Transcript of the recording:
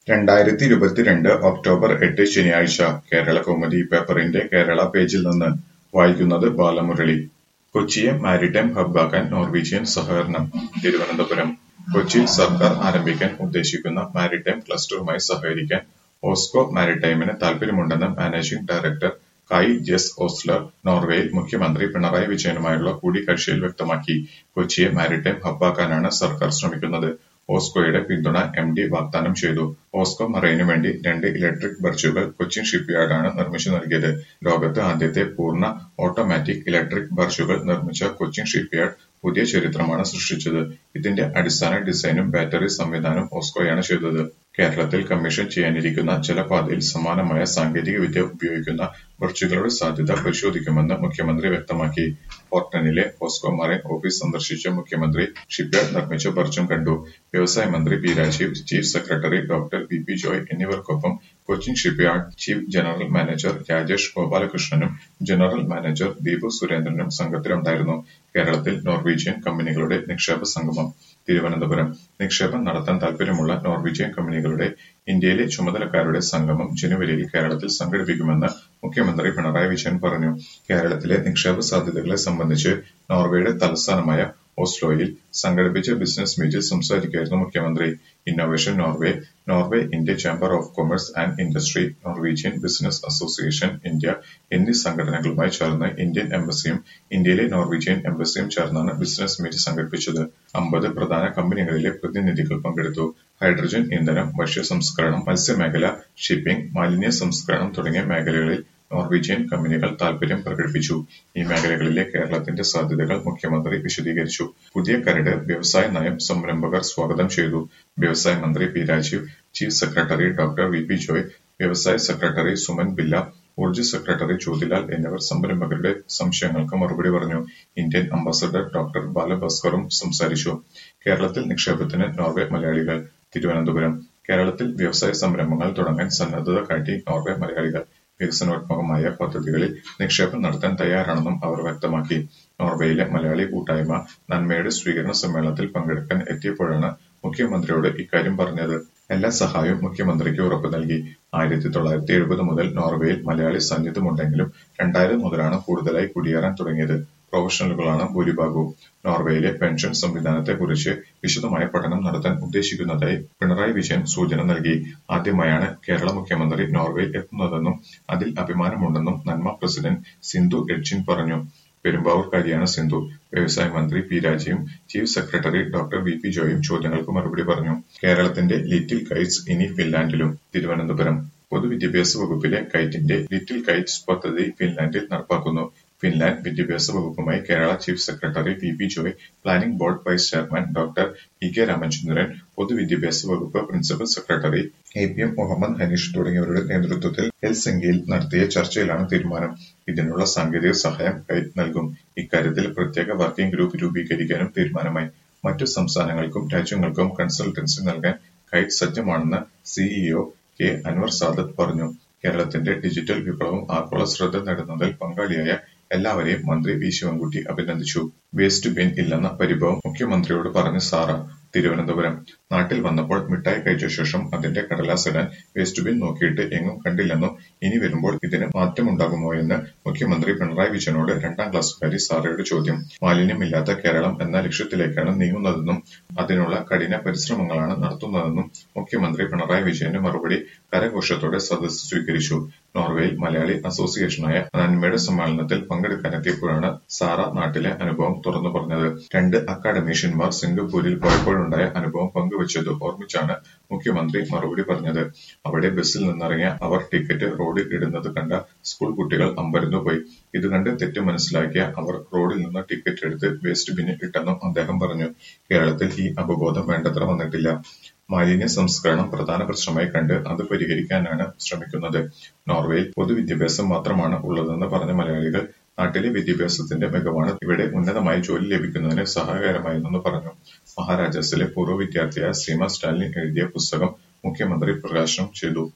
രണ്ടായിരത്തി ഇരുപത്തിരണ്ട് ഒക്ടോബർ എട്ട് ശനിയാഴ്ച കേരളകൗമുദി പേപ്പറിന്റെ കേരള പേജിൽ നിന്ന് വായിക്കുന്നത് ബാലമുരളി കൊച്ചിയെ മാരിടൈം ഹബ്ബാക്കാൻ നോർവീജിയൻ സഹകരണം തിരുവനന്തപുരം കൊച്ചിയിൽ സർക്കാർ ആരംഭിക്കാൻ ഉദ്ദേശിക്കുന്ന മാരിടൈം ക്ലസ്റ്ററുമായി സഹകരിക്കാൻ ഓസ്കോ മാരിടൈമിന് താൽപര്യമുണ്ടെന്ന് മാനേജിംഗ് ഡയറക്ടർ കായ് ജെസ് ഓസ്ലർ നോർവേയിൽ മുഖ്യമന്ത്രി പിണറായി വിജയനുമായുള്ള കൂടിക്കാഴ്ചയിൽ വ്യക്തമാക്കി കൊച്ചിയെ മാരിടൈം ഹബ്ബാക്കാനാണ് സർക്കാർ ശ്രമിക്കുന്നത് ഓസ്കോയുടെ പിന്തുണ എം ഡി വാഗ്ദാനം ചെയ്തു ഓസ്കോ മറൈനു വേണ്ടി രണ്ട് ഇലക്ട്രിക് ബർജുകൾ കൊച്ചിൻ ഷിപ്പ്യാർഡാണ് നിർമ്മിച്ചു നൽകിയത് ലോകത്ത് ആദ്യത്തെ പൂർണ്ണ ഓട്ടോമാറ്റിക് ഇലക്ട്രിക് ബർജുകൾ നിർമ്മിച്ച കൊച്ചിൻ ഷിപ്പ്യാർഡ് പുതിയ ചരിത്രമാണ് സൃഷ്ടിച്ചത് ഇതിന്റെ അടിസ്ഥാന ഡിസൈനും ബാറ്ററി സംവിധാനവും ഓസ്കോയാണ് ചെയ്തത് കേരളത്തിൽ കമ്മീഷൻ ചെയ്യാനിരിക്കുന്ന ജലപാതയിൽ സമാനമായ സാങ്കേതികവിദ്യ ഉപയോഗിക്കുന്ന ബർജുകളുടെ സാധ്യത പരിശോധിക്കുമെന്ന് മുഖ്യമന്ത്രി വ്യക്തമാക്കി പോർട്ടനിലെ ഓസ്കോ മറൈൻ ഓഫീസ് സന്ദർശിച്ച മുഖ്യമന്ത്രി ഷിപ്പ്യാർഡ് നിർമ്മിച്ച ബർജും കണ്ടു വ്യവസായ മന്ത്രി P Rajeev chief secretary doctor V P Joy എന്നിവർക്കൊപ്പം Cochin shipyard chief general manager Rajesh ഗോപാലകൃഷ്ണനും ജനറൽ മാനേജർ ദീപു സുരേന്ദ്രനും സംഘത്തിലുണ്ടായിരുന്നു കേരളത്തിൽ നോർവീജിയൻ കമ്പനികളുടെ നിക്ഷേപ സംഗമം തിരുവനന്തപുരം നിക്ഷേപം നടത്താൻ താൽപര്യമുള്ള നോർവീജിയൻ കമ്പനികളുടെ ഇന്ത്യയിലെ ചുമതലക്കാരുടെ സംഗമം ജനുവരിയിൽ കേരളത്തിൽ സംഘടിപ്പിക്കുമെന്ന് മുഖ്യമന്ത്രി പിണറായി വിജയൻ പറഞ്ഞു കേരളത്തിലെ നിക്ഷേപ സാധ്യതകളെ സംബന്ധിച്ച് നോർവേയുടെ തലസ്ഥാനമായ ഓസ്ലോയിൽ സംഘടിപ്പിച്ച ബിസിനസ് മീറ്റിൽ സംസാരിക്കുകയായിരുന്നു മുഖ്യമന്ത്രി innovation Norway Norway India chamber of commerce and industry Norwegian business association India എന്നീ സംഘടനകളുമായി ചേർന്ന് ഇന്ത്യൻ എംബസിയും ഇന്ത്യയിലെ നോർവീജിയൻ എംബസിയും ചേർന്നാണ് ബിസിനസ് മീറ്റ് സംഘടിപ്പിച്ചത് അമ്പത് പ്രധാന കമ്പനികളിലെ പ്രതിനിധികൾ പങ്കെടുത്തു ഹൈഡ്രജൻ ഇന്ധനം ഭക്ഷ്യ സംസ്കരണം മത്സ്യമേഖല ഷിപ്പിംഗ് മാലിന്യ സംസ്കരണം തുടങ്ങിയ മേഖലകളിൽ നോർവീജിയൻ കമ്പനികൾ താൽപര്യം പ്രകടിപ്പിച്ചു ഈ മേഖലകളിലെ കേരളത്തിന്റെ സാധ്യതകൾ മുഖ്യമന്ത്രി വിശദീകരിച്ചു പുതിയ കരട് വ്യവസായ നയം സംരംഭകർ സ്വാഗതം ചെയ്തു വ്യവസായ മന്ത്രി P Rajeev chief secretary doctor V P Joy വ്യവസായ സെക്രട്ടറി സുമൻ ബില്ല ഊർജ്ജ സെക്രട്ടറി ജ്യോതിലാൽ എന്നിവർ സംരംഭകരുടെ സംശയങ്ങൾക്ക് മറുപടി പറഞ്ഞു ഇന്ത്യൻ അംബാസഡർ ഡോക്ടർ ബാലഭാസ്കറും സംസാരിച്ചു കേരളത്തിൽ നിക്ഷേപത്തിന് നോർവേ മലയാളികൾ തിരുവനന്തപുരം കേരളത്തിൽ വ്യവസായ സംരംഭങ്ങൾ തുടങ്ങാൻ സന്നദ്ധത കാട്ടി നോർവേ മലയാളികൾ വികസനോത്മകമായ പദ്ധതികളിൽ നിക്ഷേപം നടത്താൻ തയ്യാറാണെന്നും അവർ വ്യക്തമാക്കി നോർവേയിലെ മലയാളി കൂട്ടായ്മ നന്മയുടെ സ്വീകരണ സമ്മേളനത്തിൽ പങ്കെടുക്കാൻ എത്തിയപ്പോഴാണ് മുഖ്യമന്ത്രിയോട് ഇക്കാര്യം പറഞ്ഞത് എല്ലാ സഹായവും മുഖ്യമന്ത്രിക്ക് ഉറപ്പു നൽകി ആയിരത്തി തൊള്ളായിരത്തി എഴുപത് മുതൽ നോർവേയിൽ മലയാളി സാന്നിധ്യമുണ്ടെങ്കിലും രണ്ടായിരം മുതലാണ് കൂടുതലായി കുടിയേറാൻ തുടങ്ങിയത് പ്രൊഫഷണലുകളാണ് ഭൂരിഭാഗവും നോർവേയിലെ പെൻഷൻ സംവിധാനത്തെക്കുറിച്ച് വിശദമായ പഠനം നടത്താൻ ഉദ്ദേശിക്കുന്നതായി പിണറായി വിജയൻ സൂചന നൽകി ആദ്യമായാണ് കേരള മുഖ്യമന്ത്രി നോർവേയിൽ എത്തുന്നതെന്നും അതിൽ അഭിമാനമുണ്ടെന്നും നന്മ പ്രസിഡന്റ് സിന്ധു എഡ്ജിൻ പറഞ്ഞു പെരുമ്പാവൂർക്കാരിയാണ് സിന്ധു വ്യവസായ മന്ത്രി പി രാജയും chief secretary doctor V P ജോയും ചോദ്യങ്ങൾക്ക് മറുപടി പറഞ്ഞു കേരളത്തിന്റെ ലിറ്റിൽ കൈറ്റ്സ് ഇനി ഫിൻലാൻഡിലും തിരുവനന്തപുരം പൊതുവിദ്യാഭ്യാസ വകുപ്പിലെ കൈറ്റിന്റെ ലിറ്റിൽ കൈറ്റ്സ് പദ്ധതി ഫിൻലാൻഡിൽ നടപ്പാക്കുന്നു ഫിൻലാൻഡ് വിദ്യാഭ്യാസ വകുപ്പുമായി Kerala chief secretary P P Joy planning board vice chairman doctor E K Ramachandran പൊതുവിദ്യാഭ്യാസ വകുപ്പ് principal secretary A P M Muhammad Hanish തുടങ്ങിയവരുടെ നേതൃത്വത്തിൽ ഹെൽസിംഗിയിൽ നടത്തിയ ചർച്ചയിലാണ് തീരുമാനം ഇതിനുള്ള സാങ്കേതിക സഹായം കൈറ്റ് നൽകും ഇക്കാര്യത്തിൽ പ്രത്യേക വർക്കിംഗ് ഗ്രൂപ്പ് രൂപീകരിക്കാനും തീരുമാനമായി മറ്റു സംസ്ഥാനങ്ങൾക്കും രാജ്യങ്ങൾക്കും കൺസൾട്ടൻസി നൽകാൻ കൈറ്റ് സജ്ജമാണെന്ന് സിഇഒ കെ അൻവർ സാദത്ത് പറഞ്ഞു കേരളത്തിന്റെ ഡിജിറ്റൽ വിപ്ലവം ആഗോള ശ്രദ്ധ നേടുന്നതിൽ പങ്കാളിയായ എല്ലാവരെയും മന്ത്രി വി ശിവൻകുട്ടി അഭിനന്ദിച്ചു വേസ്റ്റ് ബിൻ ഇല്ലെന്ന പരിഭവം മുഖ്യമന്ത്രിയോട് പറഞ്ഞ് സാറ തിരുവനന്തപുരം നാട്ടിൽ വന്നപ്പോൾ മിഠായി കഴിച്ച ശേഷം അതിന്റെ കടലാസ് ഇടാൻ വേസ്റ്റ് ബിൻ നോക്കിയിട്ട് എങ്ങും കണ്ടില്ലെന്നും ഇനി വരുമ്പോൾ ഇതിന് മാറ്റമുണ്ടാകുമോ എന്ന് മുഖ്യമന്ത്രി പിണറായി വിജയനോട് രണ്ടാം ക്ലാസ്സുകാരി സാറയുടെ ചോദ്യം മാലിന്യമില്ലാത്ത കേരളം എന്ന ലക്ഷ്യത്തിലേക്കാണ് നീങ്ങുന്നതെന്നും അതിനുള്ള കഠിന പരിശ്രമങ്ങളാണ് നടത്തുന്നതെന്നും മുഖ്യമന്ത്രി പിണറായി വിജയന്റെ മറുപടി കരഘോഷത്തോടെ സദസ്സ് സ്വീകരിച്ചു നോർവേയിൽ മലയാളി അസോസിയേഷനായ നന്മയുടെ സമ്മേളനത്തിൽ പങ്കെടുക്കാനെത്തിയപ്പോഴാണ് സാറ നാട്ടിലെ അനുഭവം തുറന്നു പറഞ്ഞത് രണ്ട് അക്കാഡമീഷ്യന്മാർ സിംഗപ്പൂരിൽ പോയപ്പോഴുണ്ടായ അനുഭവം പങ്കുവച്ചത് ഓർമ്മിച്ചാണ് മുഖ്യമന്ത്രി മറുപടി പറഞ്ഞത് അവിടെ ബസ്സിൽ നിന്നിറങ്ങിയ അവർ ടിക്കറ്റ് റോഡിൽ ഇടുന്നത് കണ്ട സ്കൂൾ കുട്ടികൾ അമ്പരന്നു പോയി ഇത് കണ്ട് തെറ്റ് മനസ്സിലാക്കിയ അവർ റോഡിൽ നിന്ന് ടിക്കറ്റ് എടുത്ത് വേസ്റ്റ് ബിന്നിൽ ഇട്ടെന്നും അദ്ദേഹം പറഞ്ഞു കേരളത്തിൽ ഈ അവബോധം വേണ്ടത്ര വന്നിട്ടില്ല മാലിന്യ സംസ്കരണം പ്രധാന പ്രശ്നമായി കണ്ട് അത് പരിഹരിക്കാനാണ് ശ്രമിക്കുന്നത് നോർവേയിൽ പൊതുവിദ്യാഭ്യാസം മാത്രമാണ് ഉള്ളതെന്ന് പറഞ്ഞ മലയാളികൾ നാട്ടിലെ വിദ്യാഭ്യാസത്തിന്റെ മികവാണ് ഇവിടെ ഉന്നതമായി ജോലി ലഭിക്കുന്നതിന് സഹായകരമായതെന്ന് പറഞ്ഞു മഹാരാജാസിലെ പൂർവ്വ വിദ്യാർത്ഥിയായ ശ്രീമ സ്റ്റാലിൻ എഴുതിയ പുസ്തകം മുഖ്യമന്ത്രി പ്രകാശനം ചെയ്തു